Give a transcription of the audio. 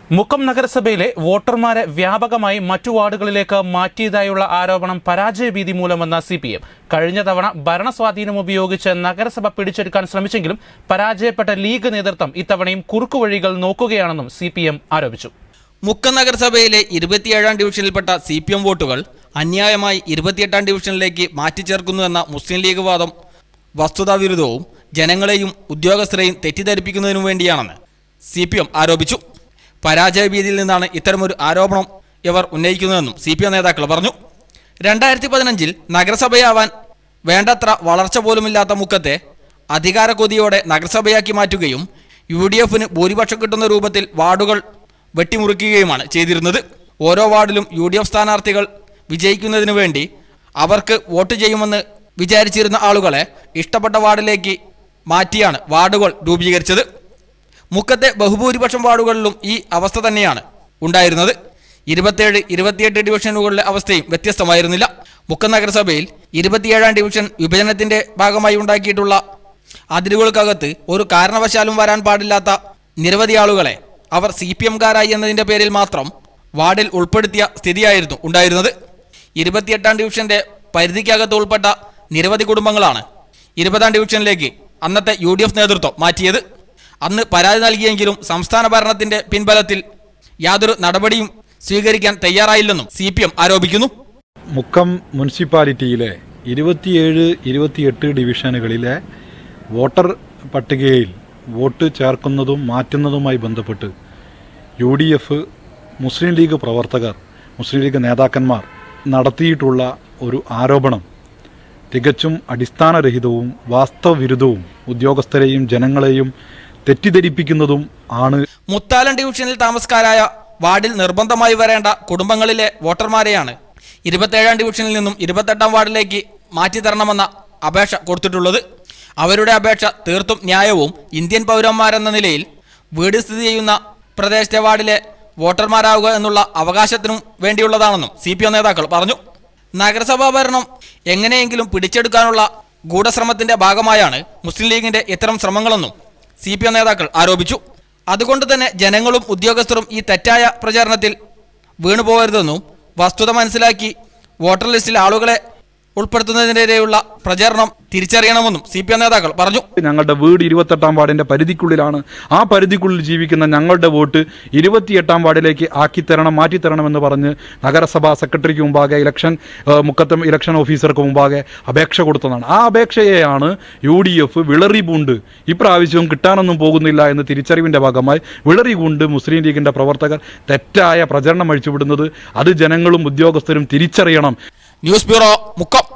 മുക്കം നഗരസഭയിലെ വോട്ടർമാരെ വ്യാപകമായി മറ്റു വാർഡുകളിലേക്ക് മാറ്റിയതായുള്ള ആരോപണം പരാജയഭീതി മൂലമെന്ന സി പി എം കഴിഞ്ഞ തവണ ഭരണസ്വാധീനം ഉപയോഗിച്ച് നഗരസഭ പിടിച്ചെടുക്കാൻ ശ്രമിച്ചെങ്കിലും പരാജയപ്പെട്ട ലീഗ് നേതൃത്വം ഇത്തവണയും കുറുക്കുവഴികൾ നോക്കുകയാണെന്നും സി പി എം ആരോപിച്ചു മുക്കം നഗരസഭയിലെ ഇരുപത്തിയേഴാം ഡിവിഷനിൽപ്പെട്ട സി പി എം വോട്ടുകൾ അന്യായമായി ഇരുപത്തിയെട്ടാം ഡിവിഷനിലേക്ക് മാറ്റിച്ചേർക്കുന്നുവെന്ന മുസ്ലിം ലീഗ് വാദം വസ്തുതാവിരുദ്ധവും ജനങ്ങളെയും ഉദ്യോഗസ്ഥരെയും തെറ്റിദ്ധരിപ്പിക്കുന്നതിനു വേണ്ടിയാണെന്ന് സി പി എം ആരോപിച്ചു പരാജയഭീതിയിൽ നിന്നാണ് ഇത്തരമൊരു ആരോപണം ഇവർ ഉന്നയിക്കുന്നതെന്നും സി പി എം നേതാക്കൾ പറഞ്ഞു രണ്ടായിരത്തി പതിനഞ്ചിൽ നഗരസഭയാവാൻ വേണ്ടത്ര വളർച്ച പോലുമില്ലാത്ത മുക്കത്തെ അധികാര കൊതിയോടെ നഗരസഭയാക്കി മാറ്റുകയും യു ഡി എഫിന് ഭൂരിപക്ഷം കിട്ടുന്ന രൂപത്തിൽ വാർഡുകൾ വെട്ടിമുറിക്കുകയുമാണ് ചെയ്തിരുന്നത് ഓരോ വാർഡിലും യു ഡി എഫ് സ്ഥാനാർത്ഥികൾ വിജയിക്കുന്നതിനു വേണ്ടി അവർക്ക് വോട്ട് ചെയ്യുമെന്ന് വിചാരിച്ചിരുന്ന ആളുകളെ ഇഷ്ടപ്പെട്ട വാർഡിലേക്ക് മാറ്റിയാണ് വാർഡുകൾ രൂപീകരിച്ചത് മുക്കത്തെ ബഹുഭൂരിപക്ഷം വാർഡുകളിലും ഈ അവസ്ഥ തന്നെയാണ് ഉണ്ടായിരുന്നത് ഇരുപത്തിയേഴ് ഇരുപത്തിയെട്ട് ഡിവിഷനുകളിലെ അവസ്ഥയും വ്യത്യസ്തമായിരുന്നില്ല മുക്കം നഗരസഭയിൽ ഇരുപത്തിയേഴാം ഡിവിഷൻ വിഭജനത്തിന്റെ ഭാഗമായി ഉണ്ടാക്കിയിട്ടുള്ള അതിരുകൾക്കകത്ത് ഒരു കാരണവശാലും വരാൻ പാടില്ലാത്ത നിരവധി ആളുകളെ അവർ സി പി എംകാരായി എന്നതിന്റെ പേരിൽ മാത്രം വാർഡിൽ ഉൾപ്പെടുത്തിയ സ്ഥിതിയായിരുന്നു ഉണ്ടായിരുന്നത് ഇരുപത്തിയെട്ടാം ഡിവിഷന്റെ പരിധിക്കകത്ത് ഉൾപ്പെട്ട നിരവധി കുടുംബങ്ങളാണ് ഇരുപതാം ഡിവിഷനിലേക്ക് അന്നത്തെ യു ഡി എഫ് നേതൃത്വം മാറ്റിയത് അന്ന് പരാതി നൽകിയെങ്കിലും സംസ്ഥാന ഭരണത്തിന്റെ പിൻബലത്തിൽ യാതൊരു നടപടിയും സ്വീകരിക്കാൻ തയ്യാറായില്ലെന്നും സി ആരോപിക്കുന്നു മുക്കം മുനിസിപ്പാലിറ്റിയിലെ ഇരുപത്തിയേഴ് ഇരുപത്തിയെട്ട് ഡിവിഷനുകളിലെ വോട്ടർ പട്ടികയിൽ വോട്ട് ചേർക്കുന്നതും മാറ്റുന്നതുമായി ബന്ധപ്പെട്ട് യു ഡി എഫ് മുസ്ലിം ലീഗ് പ്രവർത്തകർ മുസ്ലിം ലീഗ് നേതാക്കന്മാർ നടത്തിയിട്ടുള്ള ഒരു ആരോപണം തികച്ചും അടിസ്ഥാനരഹിതവും വാസ്തവവിരുദ്ധവും ഉദ്യോഗസ്ഥരെയും ജനങ്ങളെയും തെറ്റിദ്ധരിപ്പിക്കുന്നതും ആണ് മുത്താലം ഡിവിഷനിൽ താമസക്കാരായ വാർഡിൽ നിർബന്ധമായി വരേണ്ട കുടുംബങ്ങളിലെ വോട്ടർമാരെയാണ് ഇരുപത്തേഴാം ഡിവിഷനിൽ നിന്നും ഇരുപത്തെട്ടാം വാർഡിലേക്ക് മാറ്റിത്തരണമെന്ന അപേക്ഷ കൊടുത്തിട്ടുള്ളത് അവരുടെ അപേക്ഷ തീർത്തും ന്യായവും ഇന്ത്യൻ പൗരന്മാരെന്ന നിലയിൽ വീട് സ്ഥിതി ചെയ്യുന്ന പ്രദേശത്തെ വാർഡിലെ വോട്ടർമാരാവുക എന്നുള്ള അവകാശത്തിനും വേണ്ടിയുള്ളതാണെന്നും സി പി എം നേതാക്കൾ പറഞ്ഞു നഗരസഭാ ഭരണം എങ്ങനെയെങ്കിലും പിടിച്ചെടുക്കാനുള്ള ഗൂഢശ്രമത്തിന്റെ ഭാഗമായാണ് മുസ്ലിം ലീഗിന്റെ ഇത്തരം ശ്രമങ്ങളെന്നും സി പി എം നേതാക്കൾ ആരോപിച്ചു അതുകൊണ്ട് തന്നെ ജനങ്ങളും ഉദ്യോഗസ്ഥരും ഈ തെറ്റായ പ്രചാരണത്തിൽ വീണുപോകരുതെന്നും വസ്തുത മനസ്സിലാക്കി വോട്ടർ ലിസ്റ്റിൽ ആളുകളെ ഉൾപ്പെടുത്തുന്നതിനെതിരെയുള്ള പ്രചാരണം തിരിച്ചറിയണമെന്നും സി പി എം നേതാക്കൾ പറഞ്ഞു ഞങ്ങളുടെ വീട് ഇരുപത്തെട്ടാം വാർഡിന്റെ പരിധിക്കുള്ളിലാണ് ആ പരിധിക്കുള്ളിൽ ജീവിക്കുന്ന ഞങ്ങളുടെ വോട്ട് ഇരുപത്തിയെട്ടാം വാർഡിലേക്ക് ആക്കിത്തരണം മാറ്റിത്തരണമെന്ന് പറഞ്ഞ് നഗരസഭാ സെക്രട്ടറിക്ക് മുമ്പാകെ ഇലക്ഷൻ ഏഹ്, മുക്കത്തം ഇലക്ഷൻ ഓഫീസർക്ക് മുമ്പാകെ അപേക്ഷ കൊടുത്തതാണ് ആ അപേക്ഷയെയാണ് യു ഡി എഫ് വിളറി പൂണ്ട് ഇപ്രാവശ്യവും കിട്ടാനൊന്നും പോകുന്നില്ല എന്ന് തിരിച്ചറിവിന്റെ ഭാഗമായി വിളറി പൂണ്ട് മുസ്ലിം ലീഗിന്റെ പ്രവർത്തകർ തെറ്റായ പ്രചരണം അഴിച്ചുവിടുന്നത് അത് ജനങ്ങളും ഉദ്യോഗസ്ഥരും തിരിച്ചറിയണം ന്യൂസ് ബ്യൂറോ മുക്കം